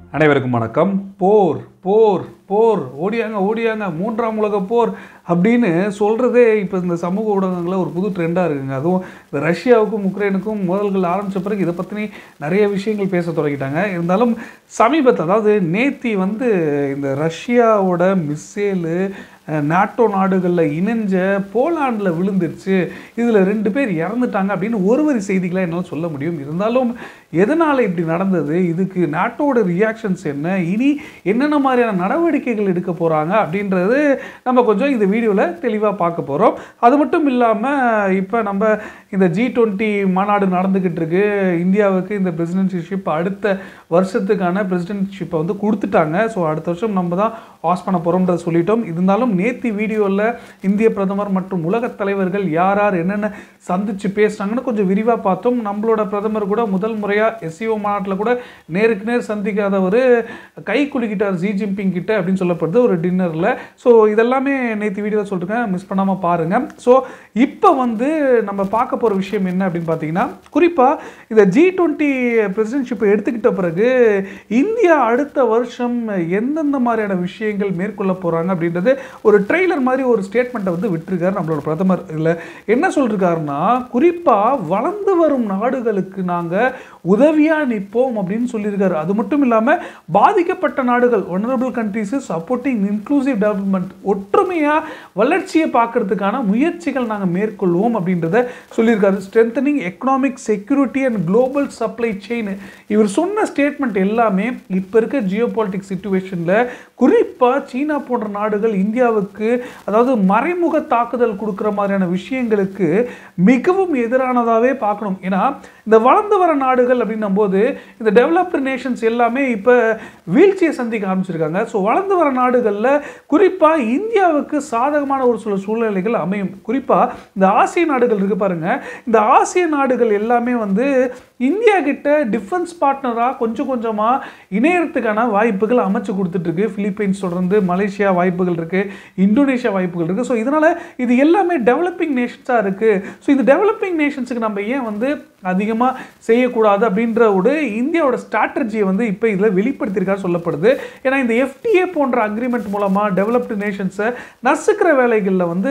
அனைவருக்கும் வணக்கம் போர் போர் போர் ஓடியாங்க ஓடியாங்க மூன்றாம் உலக போர் அப்படின்னு சொல்கிறதே இப்போ இந்த சமூக ஊடகங்களில் ஒரு புது ட்ரெண்டாக இருக்குங்க அதுவும் இந்த ரஷ்யாவுக்கும் உக்ரைனுக்கும் மோதல்கள் ஆரம்பித்த பிறகு இதை பற்றி நிறைய விஷயங்கள் பேச தொடங்கிட்டாங்க இருந்தாலும் சமீபத்தில் அதாவது நேத்தி வந்து இந்த ரஷ்யாவோட மிஸ்ஸேலு நாட்டோ நாடுகளில் இணைஞ்ச போலாண்டில் விழுந்துருச்சு இதில் ரெண்டு பேர் இறந்துட்டாங்க அப்படின்னு ஒரு வரி செய்திகளை என்னால் சொல்ல முடியும் இருந்தாலும் எதனால் இப்படி நடந்தது இதுக்கு நாட்டோட ரியாக்ஷன்ஸ் என்ன இனி என்னென்ன மாதிரியான நடவடிக்கைகள் எடுக்க போகிறாங்க அப்படின்றது நம்ம கொஞ்சம் இந்த வீடியோவில் தெளிவாக பார்க்க போகிறோம் அது மட்டும் இல்லாமல் இப்போ நம்ம இந்த ஜி டுவெண்ட்டி மாநாடு நடந்துக்கிட்டு இருக்கு இந்தியாவுக்கு இந்த பிரசிடென்சிஷிப் அடுத்த வருஷத்துக்கான பிரசிடென்ட்ஷிப்பை வந்து கொடுத்துட்டாங்க ஸோ அடுத்த வருஷம் நம்ம தான் பாஸ் பண்ண போகிறோம்ன்றத சொல்லிட்டோம் இருந்தாலும் நேத்தி வீடியோவில் இந்திய பிரதமர் மற்றும் உலகத் தலைவர்கள் யார் யார் என்னென்ன சந்திச்சு பேசுனாங்கன்னு கொஞ்சம் விரிவாக பார்த்தோம் நம்மளோட பிரதமர் கூட முதல் முறையாக எஸ்சிஓ மாநாட்டில் கூட நேருக்கு நேர் சந்திக்காதவர் கை குலுக்கிட்டார் ஜி ஜின்பிங் கிட்ட அப்படின்னு சொல்லப்படுது ஒரு டின்னரில் ஸோ இதெல்லாமே நேற்று வீடியோவில் சொல்லிருக்கேன் மிஸ் பண்ணாமல் பாருங்கள் ஸோ இப்போ வந்து நம்ம பார்க்க போகிற விஷயம் என்ன அப்படின்னு பார்த்தீங்கன்னா குறிப்பாக இந்த ஜி டுவெண்ட்டி பிரசிடென்ஷிப்பை எடுத்துக்கிட்ட பிறகு இந்தியா அடுத்த வருஷம் எந்தெந்த மாதிரியான விஷயங்கள் மேற்கொள்ள போகிறாங்க அப்படின்றது ஒரு ட்ரெய்லர் மாதிரி ஒரு ஸ்டேட்மெண்ட்டை வந்து விட்டுருக்காரு நம்மளோட பிரதமர் இல்லை என்ன சொல்லிருக்காருன்னா குறிப்பாக வளர்ந்து வரும் நாடுகளுக்கு நாங்கள் உதவியாக நிற்போம் அப்படின்னு சொல்லியிருக்காரு அது மட்டும் இல்லாமல் பாதிக்கப்பட்ட நாடுகள் vulnerable countries supporting inclusive development ஒற்றுமையாக வளர்ச்சியை பார்க்கறதுக்கான முயற்சிகள் நாங்கள் மேற்கொள்வோம் அப்படின்றத சொல்லியிருக்காரு strengthening economic security and global supply chain இவர் சொன்ன ஸ்டேட்மெண்ட் எல்லாமே இப்போ இருக்க ஜியோ பாலிட்டிக்ஸ் சுச்சுவேஷனில் குறிப்பாக சீனா போன்ற நாடுகள் இந்தியாவுக்கு அதாவது மறைமுக தாக்குதல் கொடுக்குற மாதிரியான விஷயங்களுக்கு மிகவும் எதிரானதாகவே பார்க்கணும் ஏன்னா இந்த வளர்ந்து வர நாடுகள் அப்படின்னும் போது இந்த டெவலப்டு நேஷன்ஸ் எல்லாமே இப்போ வீழ்ச்சியை சந்திக்க ஆரம்பிச்சிருக்காங்க ஸோ வளர்ந்து வர நாடுகளில் குறிப்பாக இந்தியாவுக்கு சாதகமான ஒரு சில சூழ்நிலைகள் அமையும் குறிப்பாக இந்த ஆசிய நாடுகள் இருக்கு பாருங்க இந்த ஆசிய நாடுகள் எல்லாமே வந்து இந்தியா கிட்ட டிஃபென்ஸ் பார்ட்னராக கொஞ்சம் கொஞ்சமாக இணையறதுக்கான வாய்ப்புகள் அமைச்சு கொடுத்துட்ருக்கு பிலிப்பைன்ஸ் தொடர்ந்து மலேசியா வாய்ப்புகள் இருக்குது இந்தோனேஷியா வாய்ப்புகள் இருக்குது ஸோ இதனால் இது எல்லாமே டெவலப்பிங் நேஷன்ஸாக இருக்குது ஸோ இந்த டெவலப்பிங் நேஷன்ஸுக்கு நம்ம ஏன் வந்து அதிகமாக செய்யக்கூடாது அப்படின்ற ஒரு இந்தியாவோட ஸ்ட்ராட்டஜியை வந்து இப்போ இதில் வெளிப்படுத்தியிருக்காரு சொல்லப்படுது ஏன்னா இந்த எஃப்டிஏ போன்ற அக்ரிமெண்ட் மூலமாக டெவலப்டு நேஷன்ஸை நசுக்கிற வேலைகளில் வந்து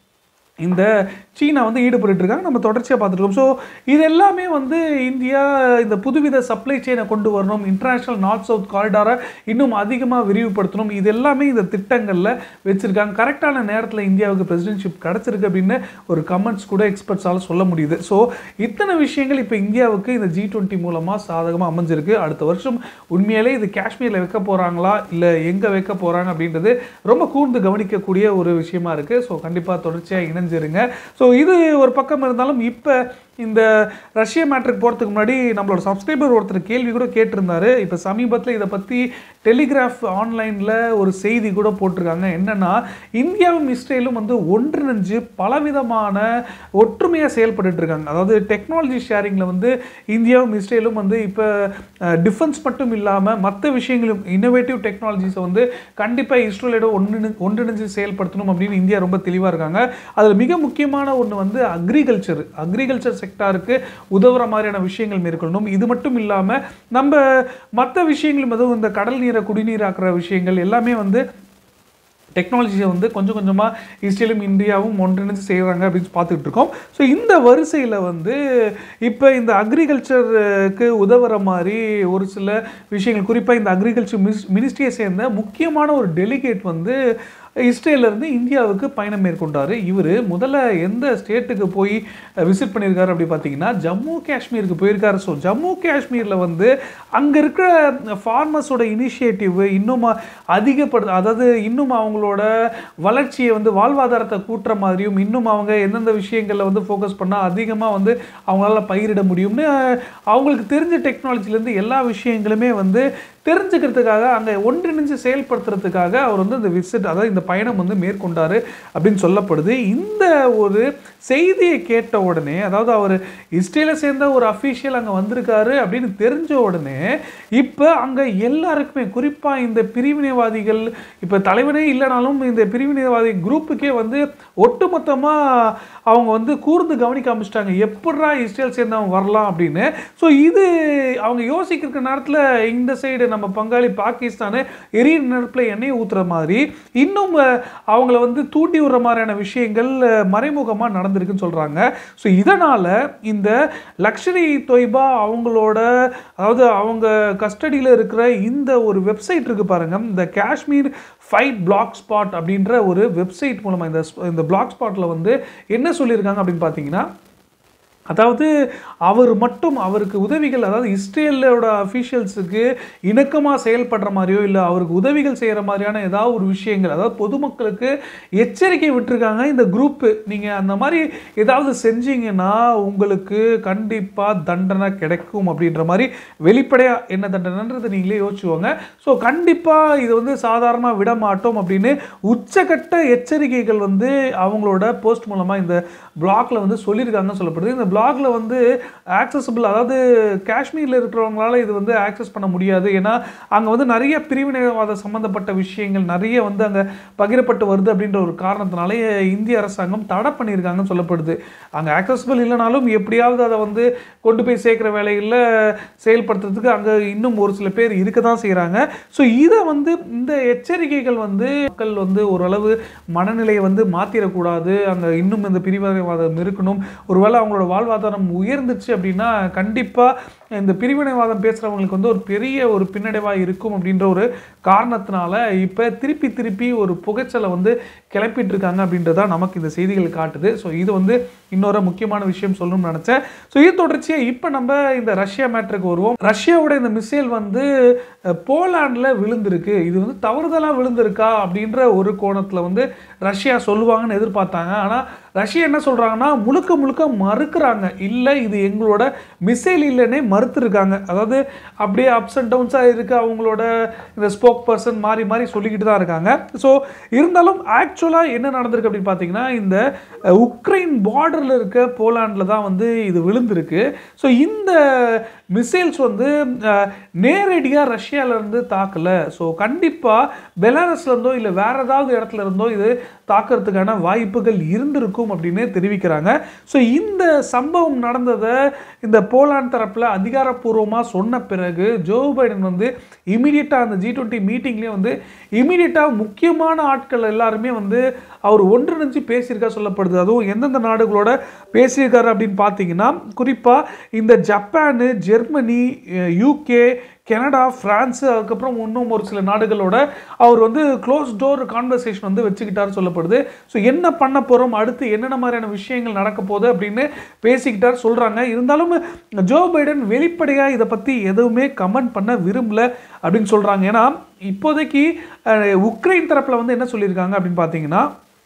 இந்த சீனா வந்து ஈடுபட்டு இருக்காங்க நம்ம தொடர்ச்சியாக பார்த்துருக்கோம் ஸோ இது எல்லாமே வந்து இந்தியா இந்த புதுவித சப்ளை செயினை கொண்டு வரணும் இன்டர்நேஷ்னல் நார்த் சவுத் காரிடாரை இன்னும் அதிகமாக விரிவுபடுத்தணும் இது எல்லாமே இந்த திட்டங்களில் வச்சுருக்காங்க கரெக்டான நேரத்தில் இந்தியாவுக்கு பிரசிடென்ஷிப் கிடச்சிருக்கு அப்படின்னு ஒரு கமெண்ட்ஸ் கூட எக்ஸ்பர்ட்ஸால் சொல்ல முடியுது ஸோ இத்தனை விஷயங்கள் இப்போ இந்தியாவுக்கு இந்த ஜி டுவெண்ட்டி மூலமாக சாதகமாக அமைஞ்சிருக்கு அடுத்த வருஷம் உண்மையிலே இது காஷ்மீரில் வைக்க போகிறாங்களா இல்லை எங்கே வைக்க போகிறாங்க அப்படின்றது ரொம்ப கூர்ந்து கவனிக்கக்கூடிய ஒரு விஷயமா இருக்குது ஸோ கண்டிப்பாக தொடர்ச்சியாக இணைஞ்சிருங்க ஸோ இது ஒரு பக்கம் இருந்தாலும் இப்போ இந்த ரஷ்ய மேட்ருக்கு போகிறதுக்கு முன்னாடி நம்மளோட சப்ஸ்கிரைபர் ஒருத்தர் கேள்வி கூட கேட்டிருந்தாரு இப்போ சமீபத்தில் இதை பற்றி டெலிகிராஃப் ஆன்லைனில் ஒரு செய்தி கூட போட்டிருக்காங்க என்னென்னா இந்தியாவும் இஸ்ரேலும் வந்து ஒன்றிணைஞ்சு பலவிதமான ஒற்றுமையாக செயல்பட்டு இருக்காங்க அதாவது டெக்னாலஜி ஷேரிங்கில் வந்து இந்தியாவும் இஸ்ரேலும் வந்து இப்போ டிஃபென்ஸ் மட்டும் இல்லாமல் மற்ற விஷயங்களும் இன்னோவேட்டிவ் டெக்னாலஜிஸை வந்து கண்டிப்பாக இஸ்ரேலோட ஒன்று ஒன்றிணைஞ்சு செயல்படுத்தணும் அப்படின்னு இந்தியா ரொம்ப தெளிவாக இருக்காங்க அதில் மிக முக்கியமான ஒன்று வந்து அக்ரிகல்ச்சர் அக்ரிகல்ச்சர் செக்டாருக்கு உதவுற மாதிரியான விஷயங்கள் மேற்கொள்ளணும் இது மட்டும் இல்லாமல் நம்ம மற்ற விஷயங்களும் அதுவும் இந்த கடல் நீரை குடிநீராக்குற விஷயங்கள் எல்லாமே வந்து டெக்னாலஜியை வந்து கொஞ்சம் கொஞ்சமாக இஸ்ரேலும் இந்தியாவும் ஒன்றிணைந்து செய்கிறாங்க அப்படின்னு பார்த்துக்கிட்டு இருக்கோம் ஸோ இந்த வரிசையில் வந்து இப்போ இந்த அக்ரிகல்ச்சருக்கு உதவுற மாதிரி ஒரு சில விஷயங்கள் குறிப்பாக இந்த அக்ரிகல்ச்சர் மினிஸ் மினிஸ்ட்ரியை சேர்ந்த முக்கியமான ஒரு டெலிகேட் வந்து இஸ்ரேலேருந்து இந்தியாவுக்கு பயணம் மேற்கொண்டார் இவர் முதல்ல எந்த ஸ்டேட்டுக்கு போய் விசிட் பண்ணியிருக்காரு அப்படி பார்த்தீங்கன்னா ஜம்மு காஷ்மீருக்கு போயிருக்காரு ஸோ ஜம்மு காஷ்மீரில் வந்து அங்கே இருக்கிற ஃபார்மர்ஸோட இனிஷியேட்டிவ் இன்னும் அதிகப்படு அதாவது இன்னும் அவங்களோட வளர்ச்சியை வந்து வாழ்வாதாரத்தை கூட்டுற மாதிரியும் இன்னும் அவங்க எந்தெந்த விஷயங்களில் வந்து ஃபோக்கஸ் பண்ணால் அதிகமாக வந்து அவங்களால பயிரிட முடியும்னு அவங்களுக்கு தெரிஞ்ச டெக்னாலஜிலேருந்து எல்லா விஷயங்களுமே வந்து தெரிஞ்சுக்கிறதுக்காக அங்கே ஒன்றிணைஞ்சு செயல்படுத்துறதுக்காக அவர் வந்து இந்த விசிட் அதாவது இந்த பயணம் வந்து மேற்கொண்டார் அப்படின்னு சொல்லப்படுது இந்த ஒரு செய்தியை கேட்ட உடனே அதாவது அவர் இஸ்ரேலை சேர்ந்த ஒரு அஃபீஷியல் அங்கே வந்திருக்காரு அப்படின்னு தெரிஞ்ச உடனே இப்போ அங்கே எல்லாருக்குமே குறிப்பாக இந்த பிரிவினைவாதிகள் இப்போ தலைவனே இல்லைனாலும் இந்த பிரிவினைவாதி குரூப்புக்கே வந்து ஒட்டுமொத்தமாக அவங்க வந்து கூர்ந்து கவனிக்க ஆரம்பிச்சிட்டாங்க எப்படா இஸ்ரேல் சேர்ந்தவங்க வரலாம் அப்படின்னு ஸோ இது அவங்க யோசிக்கிற நேரத்தில் இந்த சைடு நம்ம பங்காளி பாகிஸ்தான் எரிய நெருப்பில் எண்ணெய் ஊற்றுற மாதிரி இன்னும் அஹ், அவங்கள வந்து தூண்டி விடுற மாதிரியான விஷயங்கள் மறைமுகமாக நடந்திருக்குன்னு சொல்கிறாங்க ஸோ இதனால் இந்த லக்ஷரி தொய்பா அவங்களோட அதாவது அவங்க கஸ்டடியில் இருக்கிற இந்த ஒரு வெப்சைட் இருக்கு பாருங்க இந்த காஷ்மீர் ஃபைட் பிளாக் ஸ்பாட் அப்படின்ற ஒரு வெப்சைட் மூலமாக இந்த இந்த பிளாக் ஸ்பாட்டில் வந்து என்ன சொல்லியிருக்காங்க அப்படின்னு பார்த்தீங்கன்னா அதாவது அவர் மட்டும் அவருக்கு உதவிகள் அதாவது இஸ்ரேலோட அஃபீஷியல்ஸுக்கு இணக்கமாக செயல்படுற மாதிரியோ இல்லை அவருக்கு உதவிகள் செய்கிற மாதிரியான ஏதாவது ஒரு விஷயங்கள் அதாவது பொதுமக்களுக்கு எச்சரிக்கை விட்டுருக்காங்க இந்த குரூப்பு நீங்கள் அந்த மாதிரி ஏதாவது செஞ்சீங்கன்னா உங்களுக்கு கண்டிப்பாக தண்டனை கிடைக்கும் அப்படின்ற மாதிரி வெளிப்படையாக என்ன தண்டனைன்றது நீங்களே யோசிச்சுவாங்க ஸோ கண்டிப்பாக இது வந்து சாதாரணமாக விட மாட்டோம் அப்படின்னு உச்சக்கட்ட எச்சரிக்கைகள் வந்து அவங்களோட போஸ்ட் மூலமாக இந்த பிளாக்ல வந்து சொல்லியிருக்காங்கன்னு சொல்லப்படுது இந்த பிளாக்ல வந்து ஆக்சசபிள் அதாவது காஷ்மீரில் இருக்கிறவங்களால இது வந்து ஆக்சஸ் பண்ண முடியாது ஏன்னா அங்கே வந்து நிறைய பிரிவினைவாத சம்மந்தப்பட்ட விஷயங்கள் நிறைய வந்து அங்கே பகிரப்பட்டு வருது அப்படின்ற ஒரு காரணத்தினாலே இந்திய அரசாங்கம் தடை பண்ணியிருக்காங்கன்னு சொல்லப்படுது அங்கே ஆக்சசபிள் இல்லைனாலும் எப்படியாவது அதை வந்து கொண்டு போய் சேர்க்குற வேலைகளில் செயல்படுத்துறதுக்கு அங்கே இன்னும் ஒரு சில பேர் இருக்க தான் செய்கிறாங்க ஸோ இதை வந்து இந்த எச்சரிக்கைகள் வந்து மக்கள் வந்து ஓரளவு மனநிலையை வந்து மாற்றிடக்கூடாது அங்கே இன்னும் இந்த பிரிவினைவாதம் இருக்கணும் ஒருவேளை அவங்களோட வாழ்வாதாரம் உயர்ந்துச்சு அப்படின்னா கண்டிப்பாக இந்த பிரிவினைவாதம் பேசுகிறவங்களுக்கு வந்து ஒரு பெரிய ஒரு பின்னடைவாக இருக்கும் அப்படின்ற ஒரு காரணத்தினால இப்போ திருப்பி திருப்பி ஒரு புகைச்சலை வந்து கிளப்பிட்டு இருக்காங்க அப்படின்றதா நமக்கு இந்த செய்திகள் காட்டுது ஸோ இது வந்து இன்னொரு முக்கியமான விஷயம் சொல்லணும்னு நினச்சேன் ஸோ இது தொடர்ச்சியாக இப்போ நம்ம இந்த ரஷ்யா மேட்ருக்கு வருவோம் ரஷ்யாவோட இந்த மிசைல் வந்து அஹ், போலாண்டில் விழுந்திருக்கு இது வந்து தவறுதலாக விழுந்திருக்கா அப்படின்ற ஒரு கோணத்தில் வந்து ரஷ்யா சொல்லுவாங்கன்னு எதிர்பார்த்தாங்க ஆனால் ரஷ்யா என்ன சொல்கிறாங்கன்னா முழுக்க முழுக்க மறுக்கிறாங்க இல்லை இது எங்களோட மிசைல் இல்லைன்னே மறுத்துருக்காங்க அதாவது அப்படியே அப்ஸ் அண்ட் டவுன்ஸாக இருக்கு அவங்களோட இந்த ஸ்போக் பர்சன் மாறி மாறி சொல்லிக்கிட்டு தான் இருக்காங்க ஸோ இருந்தாலும் ஆக்சுவலாக என்ன நடந்திருக்கு அப்படின்னு பார்த்தீங்கன்னா இந்த அஹ், உக்ரைன் பார்டரில் இருக்க போலாண்டில் தான் வந்து இது விழுந்திருக்கு ஸோ இந்த மிசைல்ஸ் வந்து நேரடியாக ரஷ்யாவிலேருந்து தாக்கலை ஸோ கண்டிப்பாக பெலாரஸ்லேருந்தோ இல்லை வேற ஏதாவது இடத்துல இருந்தோ இது தாக்கிறதுக்கான வாய்ப்புகள் இருந்திருக்கும் அப்படின்னு தெரிவிக்கிறாங்க ஸோ இந்த சம்பவம் நடந்ததை இந்த போலாந்து தரப்பில் அதிகாரப்பூர்வமாக சொன்ன பிறகு ஜோ பைடன் வந்து இமீடியட்டாக அந்த ஜி டுவெண்ட்டி மீட்டிங்லேயே வந்து இமீடியட்டாக முக்கியமான ஆட்கள் எல்லாருமே வந்து அவர் ஒன்றிணைஞ்சு பேசியிருக்கா சொல்லப்படுது அதுவும் எந்தெந்த நாடுகளோட பேசியிருக்காரு அப்படின்னு பார்த்தீங்கன்னா குறிப்பாக இந்த Japan Germany UK Canada France அதுக்கப்புறம் இன்னும் ஒரு சில நாடுகளோட அவர் வந்து க்ளோஸ் டோர் கான்வர்சேஷன் வந்து வச்சுக்கிட்டாரு சொல்லப்படுது ஸோ என்ன பண்ண போகிறோம் அடுத்து என்னென்ன மாதிரியான விஷயங்கள் நடக்க போகுது அப்படின்னு பேசிக்கிட்டார் சொல்கிறாங்க இருந்தாலும் ஜோ பைடன் வெளிப்படையாக இதை பற்றி எதுவுமே கமெண்ட் பண்ண விரும்பல அப்படின்னு சொல்கிறாங்க ஏன்னா இப்போதைக்கு அஹ், உக்ரைன் தரப்பில் வந்து என்ன சொல்லியிருக்காங்க அப்படின்னு பார்த்தீங்கன்னா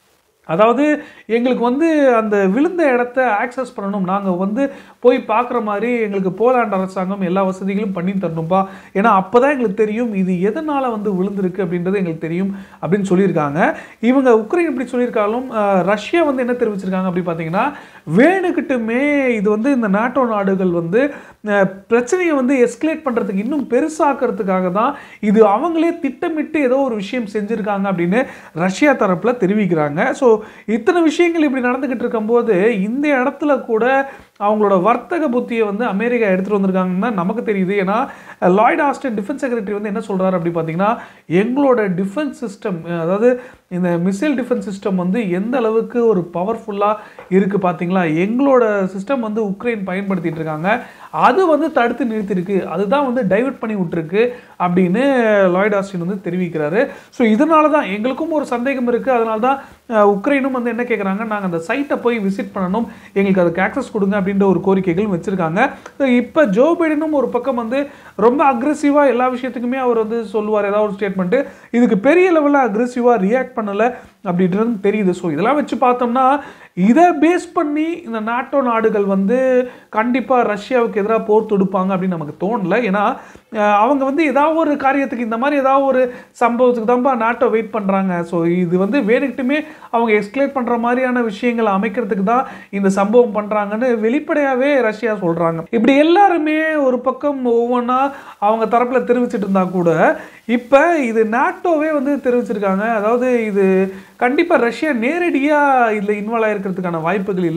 அதாவது எங்களுக்கு வந்து அந்த விழுந்த இடத்த ஆக்சஸ் பண்ணணும் நாங்கள் வந்து போய் பார்க்குற மாதிரி எங்களுக்கு போலாண்ட் அரசாங்கம் எல்லா வசதிகளும் பண்ணி தரணும்ப்பா ஏன்னா அப்போ தான் எங்களுக்கு தெரியும் இது எதனால் வந்து விழுந்திருக்கு அப்படின்றது எங்களுக்கு தெரியும் அப்படின்னு சொல்லியிருக்காங்க இவங்க உக்ரைன் எப்படி சொல்லியிருக்காலும் அஹ், ரஷ்யா வந்து என்ன தெரிவிச்சிருக்காங்க அப்படி பார்த்தீங்கன்னா வேணுக்கிட்டுமே இது வந்து இந்த நாட்டோ நாடுகள் வந்து அஹ், பிரச்சனையை வந்து எஸ்கலேட் பண்ணுறதுக்கு இன்னும் பெருசாக்கிறதுக்காக தான் இது அவங்களே திட்டமிட்டு ஏதோ ஒரு விஷயம் செஞ்சுருக்காங்க அப்படின்னு ரஷ்யா தரப்பில் தெரிவிக்கிறாங்க ஸோ இத்தனை விஷயங்கள் இப்படி நடந்துக்கிட்டு இருக்கும்போது இந்த இடத்துல கூட அவங்களோட வர்த்தக புத்தியை வந்து அமெரிக்கா எடுத்துகிட்டு வந்திருக்காங்கன்னு தான் நமக்கு தெரியுது ஏன்னா லாய்ட் ஆஸ்டன் டிஃபென்ஸ் செக்ரட்டரி வந்து என்ன சொல்கிறாரு அப்படி பார்த்தீங்கன்னா எங்களோட டிஃபென்ஸ் சிஸ்டம் அதாவது இந்த மிசைல் டிஃபென்ஸ் சிஸ்டம் வந்து எந்த அளவுக்கு ஒரு பவர்ஃபுல்லாக இருக்குது பார்த்தீங்களா எங்களோட சிஸ்டம் வந்து உக்ரைன் பயன்படுத்திட்டு இருக்காங்க அது வந்து தடுத்து நிறுத்திருக்கு அதுதான் வந்து டைவர்ட் பண்ணி விட்டுருக்கு அப்படின்னு லாய்ட் ஆஸ்டின் வந்து தெரிவிக்கிறாரு ஸோ இதனால தான் எங்களுக்கும் ஒரு சந்தேகம் இருக்குது அதனால தான் அஹ், உக்ரைனும் வந்து என்ன கேட்குறாங்க நாங்கள் அந்த சைட்டை போய் விசிட் பண்ணணும் எங்களுக்கு அதுக்கு ஆக்சஸ் கொடுங்க அப்படின்ற ஒரு கோரிக்கைகளும் வச்சுருக்காங்க இப்போ ஜோ பைடனும் ஒரு பக்கம் வந்து ரொம்ப அக்ரெசிவாக எல்லா விஷயத்துக்குமே அவர் வந்து சொல்லுவார் ஏதாவது ஒரு ஸ்டேட்மெண்ட்டு இதுக்கு பெரிய லெவலில் அக்ரெசிவாக ரியாக்ட் பண்ணலை அப்படின்றது தெரியுது ஸோ இதெல்லாம் வச்சு பார்த்தோம்னா இதை பேஸ் பண்ணி இந்த நாட்டோ நாடுகள் வந்து கண்டிப்பாக ரஷ்யாவுக்கு எதிராக போர் தொடுப்பாங்க அப்படின்னு நமக்கு தோணல ஏன்னா அஹ், அவங்க வந்து ஏதாவது ஒரு காரியத்துக்கு இந்த மாதிரி ஏதாவது ஒரு சம்பவத்துக்கு தான்ப்பா நாட்டோ வெயிட் பண்ணுறாங்க ஸோ இது வந்து வேணுக்கிட்டுமே அவங்க எஸ்கலேட் பண்ணுற மாதிரியான விஷயங்களை அமைக்கிறதுக்கு தான் இந்த சம்பவம் பண்ணுறாங்கன்னு வெளிப்படையாகவே ரஷ்யா சொல்கிறாங்க இப்படி எல்லாருமே ஒரு பக்கம் ஒவ்வொன்றா அவங்க தரப்பில் தெரிவிச்சிட்டு இருந்தா கூட இப்போ இது நாட்டோவே வந்து தெரிவிச்சிருக்காங்க அதாவது இது கண்டிப்பாக ரஷ்யா நேரடியாக இதில் இன்வால்வ் ஆகிருக்கிறதுக்கான வாய்ப்புகள் இல்லை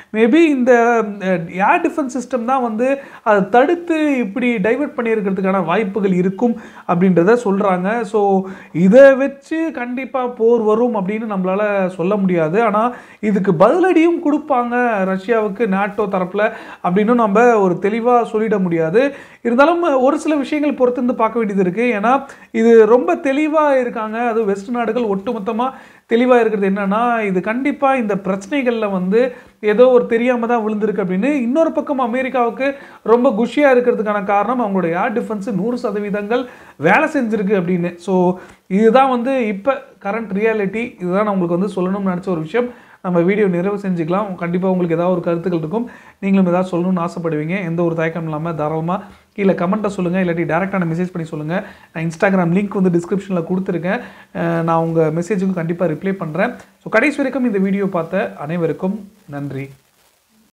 மேபி இந்த ஏர் டிஃபென்ஸ் சிஸ்டம் தான் வந்து அதை தடுத்து இப்படி டைவர்ட் பண்ணியிருக்கிறதுக்கான வாய்ப்புகள் இருக்கும் அப்படின்றத சொல்கிறாங்க ஸோ இதை வச்சு கண்டிப்பாக போர் வரும் அப்படின்னு நம்மளால சொல்ல முடியாது ஆனால் இதுக்கு பதிலடியும் கொடுப்பாங்க ரஷ்யாவுக்கு நாட்டோ தரப்பில் அப்படின்னு நம்ம ஒரு தெளிவாக சொல்லிட முடியாது இருந்தாலும் ஒரு சில விஷயங்கள் பொறுத்திருந்து பார்க்க வேண்டியது இருக்குது ஏன்னா இது ரொம்ப தெளிவாக இருக்காங்க அது வெஸ்ட் நாடுகள் ஒட்டுமொத்தமாக தெளிவாக இருக்கிறது என்னன்னா இது கண்டிப்பாக இந்த பிரச்சனைகளில் வந்து ஏதோ ஒரு தெரியாமல் தான் விழுந்திருக்கு அப்படின்னு இன்னொரு பக்கம் அமெரிக்காவுக்கு ரொம்ப குஷியாக இருக்கிறதுக்கான காரணம் அவங்களோட ஏர் டிஃபென்ஸ் நூறு சதவீதங்கள் வேலை செஞ்சுருக்கு அப்படின்னு ஸோ இதுதான் வந்து இப்போ கரண்ட் ரியாலிட்டி இதுதான் நான் உங்களுக்கு வந்து சொல்லணும்னு நினச்ச ஒரு விஷயம் நம்ம வீடியோ நிறைவு செஞ்சுக்கலாம் கண்டிப்பாக உங்களுக்கு ஏதாவது ஒரு கருத்துக்கள் இருக்கும் நீங்களும் ஏதாவது சொல்லணும்னு ஆசைப்படுவீங்க எந்த ஒரு தயக்கம் இல்லாமல் தாராளமாக கீழே கமெண்ட்டை சொல்லுங்கள் இல்லாட்டி டேரெக்டான மெசேஜ் பண்ணி சொல்லுங்கள் நான் இன்ஸ்டாகிராம் லிங்க் வந்து டிஸ்கிரிப்ஷனில் கொடுத்துருக்கேன் அஹ் நான் உங்கள் மெசேஜுக்கு கண்டிப்பாக ரிப்ளை பண்ணுறேன் ஸோ கடைசி வரைக்கும் இந்த வீடியோ பார்த்த அனைவருக்கும் நன்றி